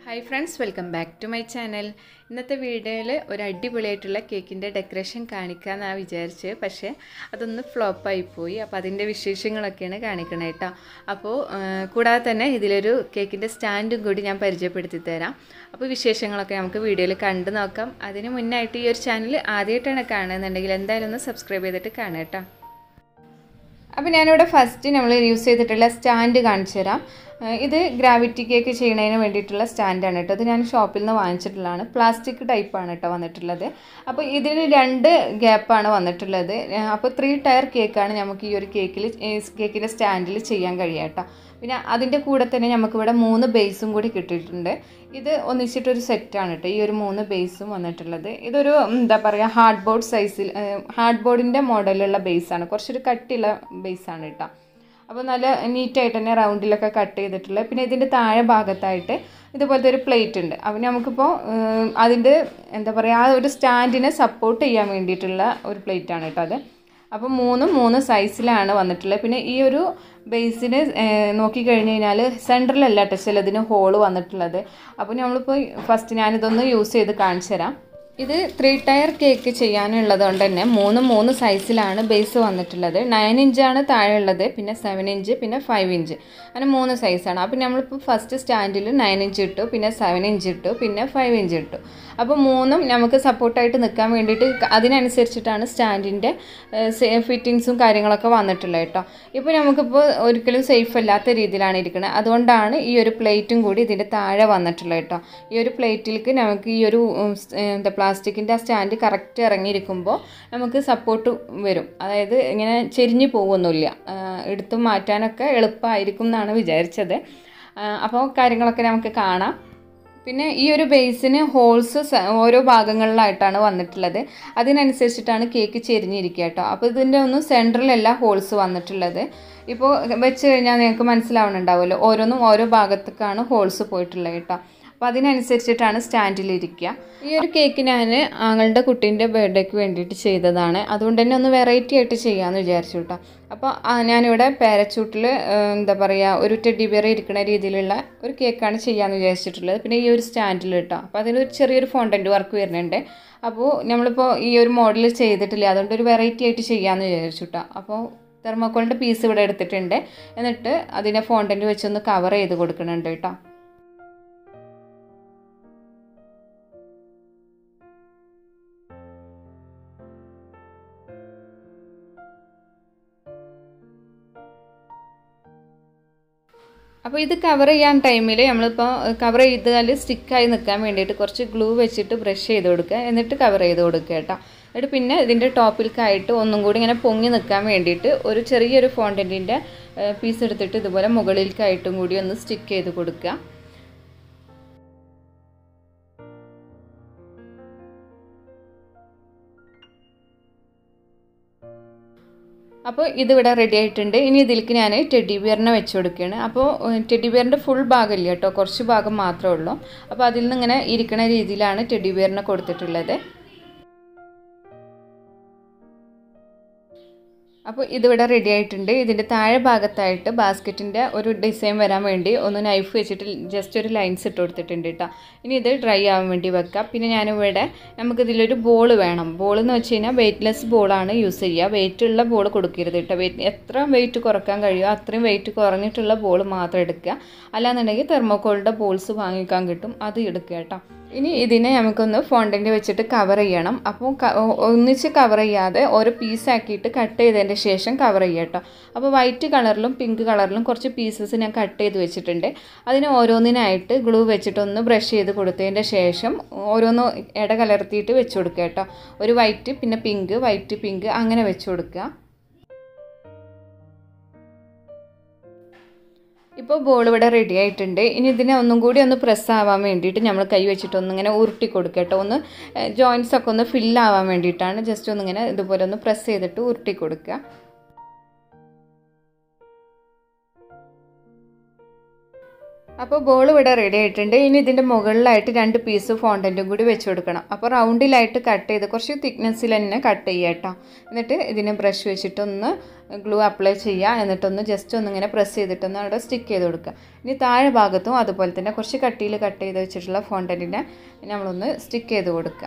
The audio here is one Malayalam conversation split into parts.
hi friends welcome back to my channel ഇന്നത്തെ വീഡിയോയിൽ ഒരു അടിപൊളിയായിട്ടുള്ള കേക്കിൻ്റെ ഡെക്കറേഷൻ കാണിക്കാമെന്നാണ് വിചാരിച്ചത് പക്ഷേ അതൊന്ന് ഫ്ലോപ്പായി പോയി അപ്പോൾ അതിൻ്റെ വിശേഷങ്ങളൊക്കെയാണ് കാണിക്കണത് കേട്ടോ അപ്പോൾ ആ, കൂടാതെ തന്നെ ഇതിലൊരു കേക്കിൻ്റെ സ്റ്റാൻഡും കൂടി ഞാൻ പരിചയപ്പെടുത്തി തരാം അപ്പോൾ വിശേഷങ്ങളൊക്കെ നമുക്ക് വീഡിയോയിൽ കണ്ടു നോക്കാം അതിന് മുന്നായിട്ട് ഈ ഒരു ചാനൽ ആദ്യമായിട്ടാണ് കാണുന്നുണ്ടെങ്കിൽ എന്തായാലും ഒന്ന് സബ്സ്ക്രൈബ് ചെയ്തിട്ട് കാണാം കേട്ടോ അപ്പോൾ ഞാനിവിടെ ഫസ്റ്റ് നമ്മൾ യൂസ് ചെയ്തിട്ടുള്ള സ്റ്റാൻഡ് കാണിച്ചു തരാം ഏഹ് ഇത് ഗ്രാവിറ്റി കേക്ക് ചെയ്യുന്നതിന് വേണ്ടിയിട്ടുള്ള സ്റ്റാൻഡാണ് കേട്ടോ ഇത് ഞാൻ ഷോപ്പിൽ നിന്ന് വാങ്ങിച്ചിട്ടുള്ളതാണ് പ്ലാസ്റ്റിക് ടൈപ്പാണ് കേട്ടോ വന്നിട്ടുള്ളത് അപ്പോൾ ഇതിന് രണ്ട് ഗ്യാപ്പാണ് വന്നിട്ടുള്ളത് ഏഹ് അപ്പോൾ ത്രീ ടയർ കേക്കാണ് നമുക്ക് ഈ ഒരു കേക്കിൽ കേക്കിൻ്റെ സ്റ്റാൻഡിൽ ചെയ്യാൻ കഴിയുക കേട്ടോ പിന്നെ അതിൻ്റെ കൂടെ തന്നെ നമുക്കിവിടെ മൂന്ന് ബേസും കൂടി കിട്ടിയിട്ടുണ്ട് ഇത് ഒന്നിച്ചിട്ടൊരു സെറ്റാണ് കേട്ടോ ഈ ഒരു മൂന്ന് ബേസും വന്നിട്ടുള്ളത് ഇതൊരു എന്താ പറയുക ഹാർഡ് ബോർഡ് സൈസിൽ ഹാർഡ് ബോർഡിൻ്റെ മോഡലുള്ള ബേസാണ് കുറച്ചൊരു കട്ടിയുള്ള ബേസാണ് കേട്ടോ അപ്പോൾ നല്ല നീറ്റായിട്ട് തന്നെ റൗണ്ടിലൊക്കെ കട്ട് ചെയ്തിട്ടുള്ള പിന്നെ ഇതിൻ്റെ താഴെ ഭാഗത്തായിട്ട് ഇതുപോലത്തെ ഒരു പ്ലേറ്റ് ഉണ്ട് അപ്പോൾ നമുക്കിപ്പോൾ ഏഹ്, അതിൻ്റെ എന്താ പറയുക ആ ഒരു സ്റ്റാൻഡിനെ സപ്പോർട്ട് ചെയ്യാൻ വേണ്ടിയിട്ടുള്ള ഒരു പ്ലേറ്റാണ് കേട്ടോ അത് അപ്പോൾ മൂന്നും മൂന്ന് സൈസിലാണ് വന്നിട്ടുള്ളത് പിന്നെ ഈ ഒരു ബേസിന് നോക്കിക്കഴിഞ്ഞ് കഴിഞ്ഞാൽ സെൻറ്ററിലല്ല കേട്ടോ ചിലതിന് ഹോള് വന്നിട്ടുള്ളത് അപ്പോൾ നമ്മളിപ്പോൾ ഫസ്റ്റ് ഞാനിതൊന്ന് യൂസ് ചെയ്ത് കാണിച്ചു തരാം ഇത് ത്രീ ടയർ കേക്ക് ചെയ്യാനുള്ളത് കൊണ്ട് തന്നെ മൂന്ന് മൂന്ന് സൈസിലാണ് ബേസ് വന്നിട്ടുള്ളത് നയൻ ഇഞ്ചാണ് താഴെ ഉള്ളത് പിന്നെ സെവൻ ഇഞ്ച് പിന്നെ ഫൈവ് ഇഞ്ച് അങ്ങനെ മൂന്ന് സൈസാണ് അപ്പോൾ നമ്മളിപ്പോൾ ഫസ്റ്റ് സ്റ്റാൻഡിൽ നയൻ ഇഞ്ച് ഇട്ടു പിന്നെ സെവൻ ഇഞ്ച് ഇട്ടു പിന്നെ ഫൈവ് ഇഞ്ച് ഇട്ടു അപ്പോൾ മൂന്നും നമുക്ക് സപ്പോർട്ടായിട്ട് നിൽക്കാൻ വേണ്ടിയിട്ട് ക- അതിനനുസരിച്ചിട്ടാണ് സ്റ്റാൻഡിൻ്റെ ഫിറ്റിങ്സും കാര്യങ്ങളൊക്കെ വന്നിട്ടുള്ളത് കേട്ടോ ഇപ്പോൾ നമുക്കിപ്പോൾ ഒരിക്കലും സേഫ് അല്ലാത്ത രീതിയിലാണ് ഇരിക്കുന്നത് അതുകൊണ്ടാണ് ഈ ഒരു പ്ലേറ്റും കൂടി ഇതിൻ്റെ താഴെ വന്നിട്ടുള്ളത് കേട്ടോ ഈ ഒരു പ്ലേറ്റിലേക്ക് നമുക്ക് ഈ ഒരു ഉം, സ്- ഏ, എന്താ പ്ലാസ്റ്റിക്കിൻ്റെ ആ സ്റ്റാൻഡ് കറക്റ്റ് ഇറങ്ങിയിരിക്കുമ്പോൾ നമുക്ക് സപ്പോർട്ട് വരും അതായത് ഇങ്ങനെ ചെരിഞ്ഞു പോകുന്നില്ല ആ, എടുത്തു മാറ്റാനൊക്കെ എളുപ്പമായിരിക്കും എന്നാണ് വിചാരിച്ചത് ആ, അപ്പോൾ കാര്യങ്ങളൊക്കെ നമുക്ക് കാണാം പിന്നെ ഈ ഒരു ബേസിന് ഹോൾസ് ഓരോ ഭാഗങ്ങളിലായിട്ടാണ് വന്നിട്ടുള്ളത് അതിനനുസരിച്ചിട്ടാണ് കേക്ക് ചെരിഞ്ഞിരിക്കുക കേട്ടോ അപ്പോൾ ഇതിൻ്റെ ഒന്നും സെൻറ്ററിലല്ല ഹോൾസ് വന്നിട്ടുള്ളത് ഇപ്പോൾ വെച്ച് കഴിഞ്ഞാൽ നിങ്ങൾക്ക് മനസ്സിലാവുന്നുണ്ടാവുമല്ലോ ഓരോന്നും ഓരോ ഭാഗത്തേക്കാണ് ഹോൾസ് പോയിട്ടുള്ളത് കേട്ടോ അപ്പോൾ അതിനനുസരിച്ചിട്ടാണ് സ്റ്റാൻഡിലിരിക്കുക ഈ ഒരു കേക്ക് ഞാൻ ആങ്ങളുടെ കുട്ടീൻ്റെ ബർത്ത്ഡേക്ക് വേണ്ടിയിട്ട് ചെയ്തതാണ് അതുകൊണ്ട് തന്നെ ഒന്ന് വെറൈറ്റി ആയിട്ട് ചെയ്യാമെന്ന് വിചാരിച്ചു കേട്ടോ അപ്പോൾ ആ, ഞാനിവിടെ പാരച്ചൂട്ടിൽ എന്താ പറയുക ഒരു ടെഡി ബിയർ ഇരിക്കുന്ന രീതിയിലുള്ള ഒരു കേക്കാണ് ചെയ്യാമെന്ന് വിചാരിച്ചിട്ടുള്ളത് പിന്നെ ഈ ഒരു സ്റ്റാൻഡിൽ കേട്ടോ അപ്പോൾ അതിനൊരു ചെറിയൊരു ഫോണ്ടൻറ്റ് വർക്ക് വരുന്നുണ്ട് അപ്പോൾ നമ്മളിപ്പോൾ ഈ ഒരു മോഡൽ ചെയ്തിട്ടില്ല അതുകൊണ്ട് ഒരു വെറൈറ്റി ആയിട്ട് ചെയ്യാമെന്ന് വിചാരിച്ചു കേട്ടോ അപ്പോൾ തെർമോക്കോളിൻ്റെ പീസ് ഇവിടെ എടുത്തിട്ടുണ്ട് എന്നിട്ട് അതിനെ ഫോണ്ടൻറ്റ് വെച്ചൊന്ന് കവർ ചെയ്ത് കൊടുക്കുന്നുണ്ട് കേട്ടോ അപ്പോൾ ഇത് കവർ ചെയ്യാൻ ടൈമിൽ നമ്മളിപ്പോൾ കവർ ചെയ്താൽ സ്റ്റിക്കായി നിൽക്കാൻ വേണ്ടിയിട്ട് കുറച്ച് ഗ്ലൂ വെച്ചിട്ട് ബ്രഷ് ചെയ്ത് കൊടുക്കുക എന്നിട്ട് കവർ ചെയ്ത് കൊടുക്കുക കേട്ടോ എന്നിട്ട് പിന്നെ ഇതിൻ്റെ ടോപ്പിലേക്കായിട്ട് ഒന്നും കൂടി ഇങ്ങനെ പൊങ്ങി നിൽക്കാൻ വേണ്ടിയിട്ട് ഒരു ചെറിയൊരു ഫോണ്ടൻറ്റിൻ്റെ പീസ് എടുത്തിട്ട് ഇതുപോലെ മുകളിലേക്കായിട്ടും കൂടി ഒന്ന് സ്റ്റിക്ക് ചെയ്ത് കൊടുക്കുക അപ്പോൾ ഇതിവിടെ റെഡി ആയിട്ടുണ്ട് ഇനി ഇതിലേക്ക് ഞാൻ ടെഡി ബിയറിനെ വെച്ച് കൊടുക്കുകയാണ് അപ്പോൾ ടെഡി ബിയറിൻ്റെ ഫുൾ ഭാഗമില്ല കേട്ടോ കുറച്ച് ഭാഗം മാത്രമേ ഉള്ളൂ അപ്പോൾ അതിൽ നിന്ന് ഇങ്ങനെ ഇരിക്കുന്ന രീതിയിലാണ് ടെഡി ബിയറിനെ കൊടുത്തിട്ടുള്ളത് അപ്പോൾ ഇതിവിടെ റെഡി ആയിട്ടുണ്ട് ഇതിൻ്റെ താഴെ ഭാഗത്തായിട്ട് ബാസ്ക്കറ്റിൻ്റെ ഒരു ഡിസൈൻ വരാൻ വേണ്ടി ഒന്ന് നൈഫ് വെച്ചിട്ട് ജസ്റ്റ് ഒരു ലൈൻസ് ഇട്ട് കൊടുത്തിട്ടുണ്ട് കേട്ടോ ഇനി ഇത് ഡ്രൈ ആവാൻ വേണ്ടി വെക്കാം പിന്നെ ഞാനിവിടെ നമുക്കിതിലൊരു ബോൾ വേണം ബോൾ എന്ന് വെച്ച് കഴിഞ്ഞാൽ വെയ്റ്റ്ലെസ് ബോളാണ് യൂസ് ചെയ്യുക വെയിറ്റ് ഉള്ള ബോൾ കൊടുക്കരുത് കേട്ടോ വെയിറ്റ് എത്ര വെയിറ്റ് കുറക്കാൻ കഴിയുമോ അത്രയും വെയിറ്റ് കുറഞ്ഞിട്ടുള്ള ബോൾ മാത്രം എടുക്കുക അല്ലാന്നുണ്ടെങ്കിൽ തെർമോക്കോളിൻ്റെ ബോൾസ് വാങ്ങിക്കാൻ കിട്ടും അത് എടുക്കുക കേട്ടോ ഇനി ഇതിനെ നമുക്കൊന്ന് ഫോണ്ടൻ്റ് വെച്ചിട്ട് കവർ ചെയ്യണം അപ്പോൾ ക- ഒ- ഒന്നിച്ച് കവർ ചെയ്യാതെ ഓരോ പീസാക്കിയിട്ട് കട്ട് ചെയ്തതിൻ്റെ ശേഷം കവർ ചെയ്യുക കേട്ടോ അപ്പോൾ വൈറ്റ് കളറിലും പിങ്ക് കളറിലും കുറച്ച് പീസസ് ഞാൻ കട്ട് ചെയ്ത് വെച്ചിട്ടുണ്ട് അതിന് ഓരോന്നിനായിട്ട് ഗ്ലൂ വെച്ചിട്ടൊന്ന് ബ്രഷ് ചെയ്ത് കൊടുത്തതിൻ്റെ ശേഷം ഓരോന്ന് ഇട കലർത്തിയിട്ട് വെച്ച് കൊടുക്കുക കേട്ടോ ഒരു വൈറ്റ് പിന്നെ പിങ്ക് വൈറ്റ് പിങ്ക് അങ്ങനെ വെച്ച് കൊടുക്കുക ഇപ്പോൾ ബോൾ ഇവിടെ റെഡി ആയിട്ടുണ്ട് ഇനി ഇതിനെ ഒന്നും കൂടി ഒന്ന് പ്രസ് ആവാൻ വേണ്ടിയിട്ട് നമ്മൾ കൈ വെച്ചിട്ട് ഒന്നിങ്ങനെ ഉരുട്ടി കൊടുക്കുക കേട്ടോ ഒന്ന് ജോയിൻസ് ഒക്കെ ഒന്ന് ഫിൽ ആവാൻ വേണ്ടിയിട്ടാണ് ജസ്റ്റ് ഒന്നിങ്ങനെ ഇതുപോലെ ഒന്ന് പ്രസ് ചെയ്തിട്ട് ഉരുട്ടി കൊടുക്കുക അപ്പോൾ ബോൾ ഇവിടെ റെഡി ആയിട്ടുണ്ട് ഇനി ഇതിൻ്റെ മുകളിലായിട്ട് രണ്ട് പീസ് ഫോണ്ടൻറ്റും കൂടി വെച്ച് കൊടുക്കണം അപ്പോൾ റൗണ്ടിലായിട്ട് കട്ട് ചെയ്ത് കുറച്ച് തിക്നെസ്സിൽ തന്നെ കട്ട് ചെയ്യുക കേട്ടോ എന്നിട്ട് ഇതിനെ ബ്രഷ് വെച്ചിട്ടൊന്ന് ഗ്ലൂ അപ്ലൈ ചെയ്യുക എന്നിട്ടൊന്ന് ജസ്റ്റ് ഒന്നിങ്ങനെ പ്രസ് ചെയ്തിട്ടൊന്ന് അവിടെ സ്റ്റിക്ക് ചെയ്ത് കൊടുക്കുക ഇനി താഴെ ഭാഗത്തും അതുപോലെ തന്നെ കുറച്ച് കട്ടിയിൽ കട്ട് ചെയ്ത് വെച്ചിട്ടുള്ള ഫോണ്ടൻറ്റിനെ നമ്മളൊന്ന് സ്റ്റിക്ക് ചെയ്ത് കൊടുക്കുക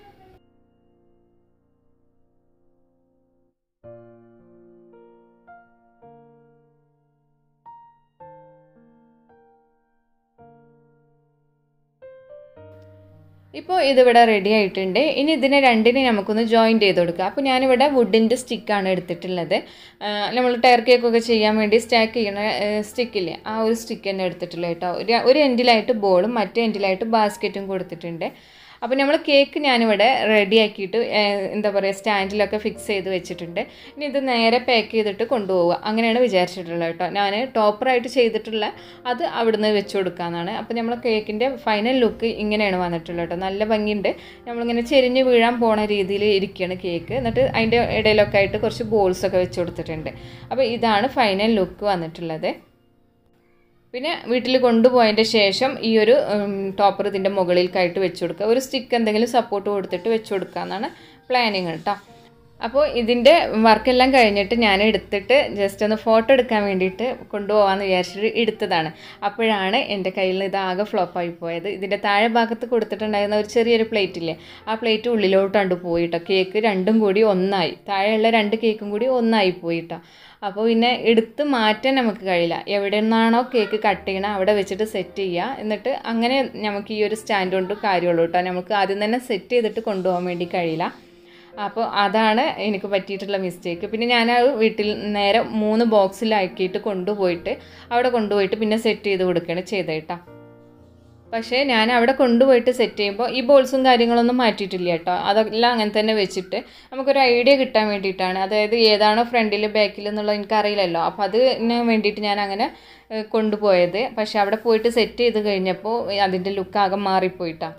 ഇപ്പോൾ ഇതിവിടെ റെഡി ആയിട്ടുണ്ട് ഇനി ഇതിനെ രണ്ടിനെ നമുക്കൊന്ന് ജോയിൻറ്റ് ചെയ്ത് കൊടുക്കുക അപ്പോൾ ഞാനിവിടെ വുഡിൻ്റെ സ്റ്റിക്കാണ് എടുത്തിട്ടുള്ളത് നമ്മൾ ടയർ കേക്കൊക്കെ ചെയ്യാൻ വേണ്ടി സ്റ്റാക്ക് ചെയ്യണ സ്റ്റിക്കില്ലേ ആ ഒരു സ്റ്റിക്ക് തന്നെ എടുത്തിട്ടുള്ളത് കേട്ടോ ഒരു ഒരു എൻഡിലായിട്ട് ബോളും മറ്റേ എൻഡിലായിട്ട് ബാസ്ക്കറ്റും കൊടുത്തിട്ടുണ്ട് അപ്പോൾ നമ്മൾ കേക്ക് ഞാനിവിടെ റെഡി ആക്കിയിട്ട് എന്താ പറയുക സ്റ്റാൻഡിലൊക്കെ ഫിക്സ് ചെയ്ത് വെച്ചിട്ടുണ്ട് ഇനി ഇത് നേരെ പാക്ക് ചെയ്തിട്ട് കൊണ്ടുപോവുക അങ്ങനെയാണ് വിചാരിച്ചിട്ടുള്ളത് കേട്ടോ ഞാൻ ടോപ്പറായിട്ട് ചെയ്തിട്ടുള്ള അത് അവിടുന്ന് വെച്ച് കൊടുക്കാമെന്നാണ് അപ്പോൾ നമ്മൾ കേക്കിൻ്റെ ഫൈനൽ ലുക്ക് ഇങ്ങനെയാണ് വന്നിട്ടുള്ളത് കേട്ടോ നല്ല ഭംഗിയുണ്ട് നമ്മളിങ്ങനെ ചെരിഞ്ഞ് വീഴാൻ പോണ രീതിയിൽ ഇരിക്കുകയാണ് കേക്ക് എന്നിട്ട് അതിൻ്റെ ഇടയിലൊക്കെ ആയിട്ട് കുറച്ച് ബോൾസൊക്കെ വെച്ച് കൊടുത്തിട്ടുണ്ട് അപ്പോൾ ഇതാണ് ഫൈനൽ ലുക്ക് വന്നിട്ടുള്ളത് പിന്നെ വീട്ടിൽ കൊണ്ടുപോയതിൻ്റെ ശേഷം ഈ ഒരു ടോപ്പർ ഇതിൻ്റെ മുകളിലേക്കായിട്ട് വെച്ച് കൊടുക്കുക ഒരു സ്റ്റിക്ക് എന്തെങ്കിലും സപ്പോർട്ട് കൊടുത്തിട്ട് വെച്ച് കൊടുക്കുക എന്നാണ് പ്ലാനിങ് കേട്ടോ അപ്പോൾ ഇതിൻ്റെ വർക്കെല്ലാം കഴിഞ്ഞിട്ട് ഞാൻ എടുത്തിട്ട് ജസ്റ്റ് ഒന്ന് ഫോട്ടോ എടുക്കാൻ വേണ്ടിയിട്ട് കൊണ്ടുപോകാമെന്ന് വിചാരിച്ചിട്ട് എടുത്തതാണ് അപ്പോഴാണ് എൻ്റെ കയ്യിൽ നിന്ന് ഇതാകെ ഫ്ലോപ്പായി പോയത് ഇതിൻ്റെ താഴെ ഭാഗത്ത് കൊടുത്തിട്ടുണ്ടായിരുന്ന ഒരു ചെറിയൊരു പ്ലേറ്റ് ഇല്ലേ ആ പ്ലേറ്റ് ഉള്ളിലോട്ടാണ്ട് പോയിട്ടോ കേക്ക് രണ്ടും കൂടി ഒന്നായി താഴെയുള്ള രണ്ട് കേക്കും കൂടി ഒന്നായി പോയിട്ടോ അപ്പോൾ പിന്നെ എടുത്ത് മാറ്റാൻ നമുക്ക് കഴിയില്ല എവിടെ നിന്നാണോ കേക്ക് കട്ട് ചെയ്യണം അവിടെ വെച്ചിട്ട് സെറ്റ് ചെയ്യുക എന്നിട്ട് അങ്ങനെ നമുക്ക് ഈ ഒരു സ്റ്റാൻഡ് കൊണ്ട് കാര്യമുള്ളൂ കേട്ടോ നമുക്ക് ആദ്യം തന്നെ സെറ്റ് ചെയ്തിട്ട് കൊണ്ടുപോകാൻ വേണ്ടി കഴിയില്ല അപ്പോൾ അതാണ് എനിക്ക് പറ്റിയിട്ടുള്ള മിസ്റ്റേക്ക് പിന്നെ ഞാൻ അത് വീട്ടിൽ നേരെ മൂന്ന് ബോക്സിലാക്കിയിട്ട് കൊണ്ടുപോയിട്ട് അവിടെ കൊണ്ടുപോയിട്ട് പിന്നെ സെറ്റ് ചെയ്ത് കൊടുക്കുകയാണ് ചെയ്തേട്ടാ പക്ഷേ ഞാൻ അവിടെ കൊണ്ടുപോയിട്ട് സെറ്റ് ചെയ്യുമ്പോൾ ഈ ബോൾസും കാര്യങ്ങളൊന്നും മാറ്റിയിട്ടില്ല കേട്ടോ അതെല്ലാം അങ്ങനെ തന്നെ വെച്ചിട്ട് നമുക്കൊരു ഐഡിയ കിട്ടാൻ വേണ്ടിയിട്ടാണ് അതായത് ഏതാണോ ഫ്രണ്ടിൽ ബാക്കിൽ എന്നുള്ളത് എനിക്കറിയില്ലല്ലോ അപ്പോൾ അതിന് വേണ്ടിയിട്ട് ഞാൻ അങ്ങനെ കൊണ്ടുപോയത് പക്ഷേ അവിടെ പോയിട്ട് സെറ്റ് ചെയ്ത് കഴിഞ്ഞപ്പോൾ അതിൻ്റെ ലുക്ക് ആകെ മാറിപ്പോയിട്ടാണ്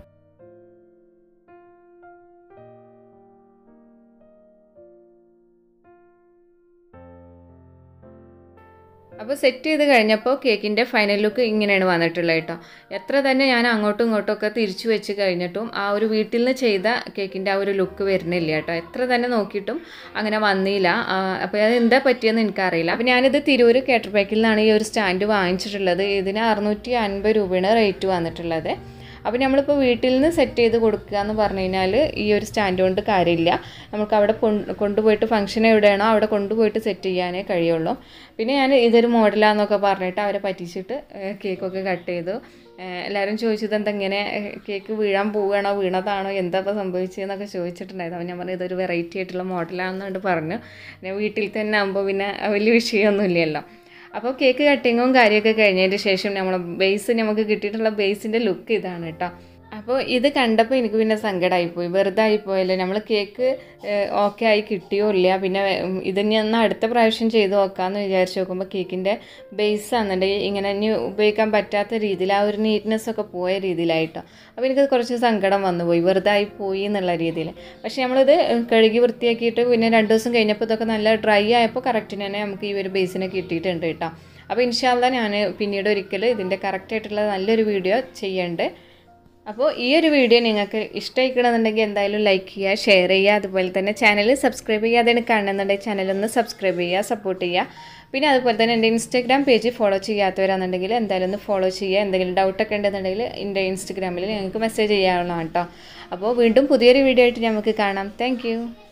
അപ്പോൾ സെറ്റ് ചെയ്ത് കഴിഞ്ഞപ്പോൾ കേക്കിൻ്റെ ഫൈനൽ ലുക്ക് ഇങ്ങനെയാണ് വന്നിട്ടുള്ളത് കേട്ടോ എത്ര തന്നെ ഞാൻ അങ്ങോട്ടും ഇങ്ങോട്ടും ഒക്കെ തിരിച്ചു വെച്ച് കഴിഞ്ഞിട്ടും ആ ഒരു വീട്ടിൽ നിന്ന് ചെയ്ത കേക്കിൻ്റെ ആ ഒരു ലുക്ക് വരുന്നില്ല കേട്ടോ എത്ര തന്നെ നോക്കിയിട്ടും അങ്ങനെ വന്നില്ല അപ്പോൾ അത് എന്താ പറ്റിയെന്ന് എനിക്കറിയില്ല അപ്പോൾ ഞാനിത് തിരൂർ കേട്ടർ പാക്കിൽ നിന്നാണ് ഈ ഒരു സ്റ്റാൻഡ് വാങ്ങിച്ചിട്ടുള്ളത് ഇതിന് അറുന്നൂറ്റി അൻപത് രൂപയാണ് റേറ്റ് വന്നിട്ടുള്ളത് അപ്പോൾ നമ്മളിപ്പോൾ വീട്ടിൽ നിന്ന് സെറ്റ് ചെയ്ത് കൊടുക്കുക എന്ന് പറഞ്ഞു കഴിഞ്ഞാൽ ഈ ഒരു സ്റ്റാൻഡ് കൊണ്ട് കാര്യമില്ല നമുക്ക് അവിടെ കൊണ്ടുപോയിട്ട് ഫംഗ്ഷൻ എവിടെയാണോ അവിടെ കൊണ്ടുപോയിട്ട് സെറ്റ് ചെയ്യാനേ കഴിയുള്ളൂ പിന്നെ ഞാൻ ഇതൊരു മോഡലാന്നൊക്കെ പറഞ്ഞിട്ട് അവരെ പറ്റിച്ചിട്ട് കേക്കൊക്കെ കട്ട് ചെയ്തു എല്ലാവരും ചോദിച്ചത് എന്തെങ്ങനെ കേക്ക് വീഴാൻ പോവുകയാണോ വീണതാണോ എന്താ ഇപ്പോൾ സംഭവിച്ചതെന്നൊക്കെ ചോദിച്ചിട്ടുണ്ടായിരുന്നു അപ്പോൾ ഞാൻ പറഞ്ഞു ഇതൊരു വെറൈറ്റി ആയിട്ടുള്ള മോഡലാണെന്നുകൊണ്ട് പറഞ്ഞു പിന്നെ വീട്ടിൽ തന്നെ ആകുമ്പോൾ പിന്നെ വലിയ വിഷയമൊന്നുമില്ലല്ലോ അപ്പോൾ കേക്ക് കട്ടിങ്ങും കാര്യമൊക്കെ കഴിഞ്ഞതിന് ശേഷം നമ്മൾ ബേസ് നമുക്ക് കിട്ടിയിട്ടുള്ള ബേസിൻ്റെ ലുക്ക് ഇതാണ് കേട്ടോ അപ്പോൾ ഇത് കണ്ടപ്പോൾ എനിക്ക് പിന്നെ സങ്കടമായിപ്പോയി വെറുതെ ആയിപ്പോയല്ലോ നമ്മൾ കേക്ക് ഓക്കെ ആയി കിട്ടിയോ ഇല്ല പിന്നെ ഇതിനി ഒന്ന് അടുത്ത പ്രാവശ്യം ചെയ്ത് നോക്കാമെന്ന് വിചാരിച്ച് നോക്കുമ്പോൾ കേക്കിൻ്റെ ബേസ് ആണെന്നുണ്ടെങ്കിൽ ഇങ്ങനെ ഇനി ഉപയോഗിക്കാൻ പറ്റാത്ത രീതിയിൽ ആ ഒരു നീറ്റ്നെസ് ഒക്കെ പോയ രീതിയിലായിട്ടോ അപ്പോൾ എനിക്ക് കുറച്ച് സങ്കടം വന്നുപോയി വെറുതെ ആയി പോയി എന്നുള്ള രീതിയിൽ പക്ഷേ നമ്മളിത് കഴുകി വൃത്തിയാക്കിയിട്ട് പിന്നെ രണ്ട് ദിവസം കഴിഞ്ഞപ്പോൾ ഇതൊക്കെ നല്ല ഡ്രൈ ആയപ്പോൾ കറക്റ്റിന് തന്നെ നമുക്ക് ഈ ഒരു ബേസിനെ കിട്ടിയിട്ടുണ്ട് കേട്ടോ അപ്പോൾ ഇൻഷാല്ല ഞാൻ പിന്നീട് ഒരിക്കൽ ഇതിൻ്റെ കറക്റ്റായിട്ടുള്ള നല്ലൊരു വീഡിയോ ചെയ്യേണ്ടത് അപ്പോൾ ഈ ഒരു വീഡിയോ നിങ്ങൾക്ക് ഇഷ്ടമായിക്കണമെന്നുണ്ടെങ്കിൽ എന്തായാലും ലൈക്ക് ചെയ്യുക ഷെയർ ചെയ്യുക അതുപോലെ തന്നെ ചാനൽ സബ്സ്ക്രൈബ് ചെയ്യാതെയാണ് കാണുന്നുണ്ടെങ്കിൽ ചാനലൊന്ന് സബ്സ്ക്രൈബ് ചെയ്യുക സപ്പോർട്ട് ചെയ്യുക പിന്നെ അതുപോലെ തന്നെ എൻ്റെ ഇൻസ്റ്റാഗ്രാം പേജ് ഫോളോ ചെയ്യാത്തവരാണെന്നുണ്ടെങ്കിൽ എന്തായാലും ഒന്ന് ഫോളോ ചെയ്യുക എന്തെങ്കിലും ഡൗട്ടൊക്കെ ഉണ്ടെന്നുണ്ടെങ്കിൽ എൻ്റെ ഇൻസ്റ്റാഗ്രാമിൽ നിങ്ങൾക്ക് മെസ്സേജ് ചെയ്യാവുന്നതാണ് കേട്ടോ അപ്പോൾ വീണ്ടും പുതിയൊരു വീഡിയോ ആയിട്ട് നമുക്ക് കാണാം താങ്ക്